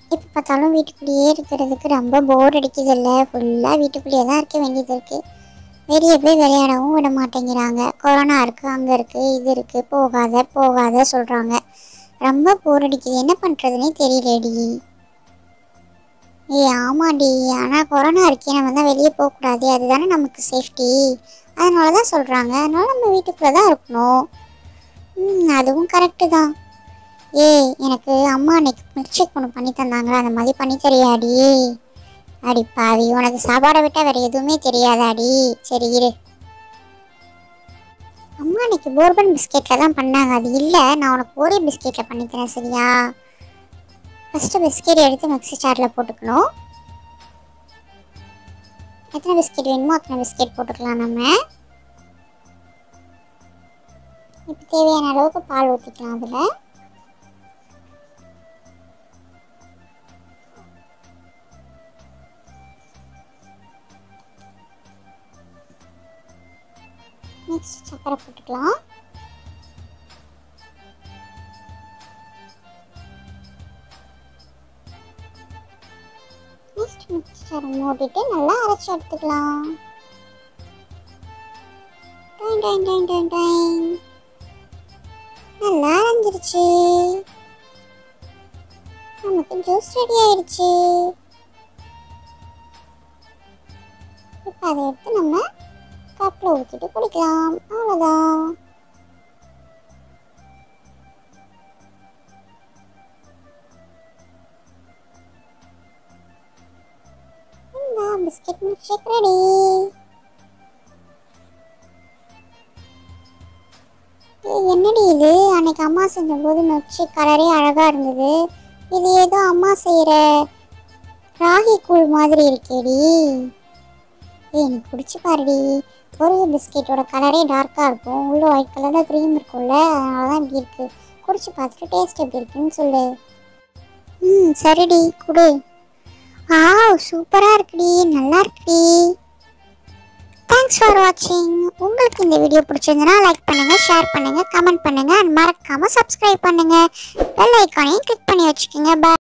எப்போ பார்த்தாலும் வீட்டுக்குள்ளேயே இருக்கிறதுக்கு ரொம்ப போர் அடிக்குது இல்லை ஃபுல்லாக வீட்டுக்குள்ளேயே தான் இருக்க வேண்டியது இருக்குது வெளியே போய் விளையாடவும் விட மாட்டேங்கிறாங்க கொரோனா இருக்குது அங்கே இருக்குது இது இருக்குது போகாத போகாத சொல்கிறாங்க ரொம்ப போர் அடிக்குது என்ன பண்ணுறதுனே தெரியலடி ஏய் ஆமாடி ஆனால் கொரோனா இருக்கே நம்ம தான் வெளியே போகக்கூடாது அதுதானே நமக்கு சேஃப்டி அதனால தான் சொல்கிறாங்க அதனால நம்ம வீட்டுக்குள்ளே தான் இருக்கணும் ம் அதுவும் கரெக்டு தான் ஏய் எனக்கு அம்மா அன்னைக்கு மில்க் ஷேக் ஒன்று பண்ணி தந்தாங்களா அந்த மாதிரி பண்ணி தெரியாடி அடி பாவி உனக்கு சாப்பாடை விட்டால் வேறு எதுவுமே தெரியாதாடி சரி இரு அம்மா அன்னைக்கு போர்பன் பிஸ்கெட்டில் தான் பண்ணாங்க அது இல்லை நான் உனக்கு ஒரே பிஸ்கெட்டில் பண்ணித்தரேன் சரியா ஃபஸ்ட்டு பிஸ்கெட் எடுத்து மிக்ஸி சாரில் போட்டுக்கணும் எத்தனை பிஸ்கெட் வேணுமோ அத்தனை பிஸ்கெட் போட்டுக்கலாம் நம்ம இப்போ தேவையான அளவுக்கு பால் ஊற்றிக்கலாம் அதில் நெக்ஸ்ட் சக்கரை போட்டுக்கலாம் நெக்ஸ்ட் மிக்சர் மூடிட்டு நல்லா அரைச்சி எடுத்துக்கலாம் டைன் டைன் டைன் டைன் டைன் நல்லா அரைஞ்சிருச்சு நமக்கு ஜூஸ் ரெடி ஆயிடுச்சு இப்போ அதை எடுத்து நம்ம கப்பில் ஊற்றிட்டு குடிக்கலாம் அவ்வளோதான் இந்த பிஸ்கெட் மில்க் ஷேக் ரெடி என்னடி இது அன்னைக்கு அம்மா செஞ்சபோது மில்க் ஷேக் கலரே அழகாக இருந்தது இது ஏதோ அம்மா செய்கிற ராகி கூழ் மாதிரி இருக்கேடி ஏய் நீ குடிச்சு பாருடி ஒரு பிஸ்கெட்டோட கலரே டார்க்காக இருக்கும் உள்ள ஒயிட் கலரில் க்ரீம் இருக்கும்ல அதனால தான் இப்படி இருக்கு குடிச்சு பார்த்துட்டு டேஸ்ட் எப்படி இருக்குன்னு சொல்லு ம் சரிடி குடு ஆ சூப்பராக இருக்குடி நல்லா இருக்குடி தேங்க்ஸ் ஃபார் வாட்சிங் உங்களுக்கு இந்த வீடியோ பிடிச்சிருந்தனா லைக் பண்ணுங்கள் ஷேர் பண்ணுங்கள் கமெண்ட் பண்ணுங்கள் அண்ட் மறக்காமல் சப்ஸ்கிரைப் பண்ணுங்கள் பெல் ஐக்கானையும் கிளிக் பண்ணி வச்சுக்கோங்க பாய்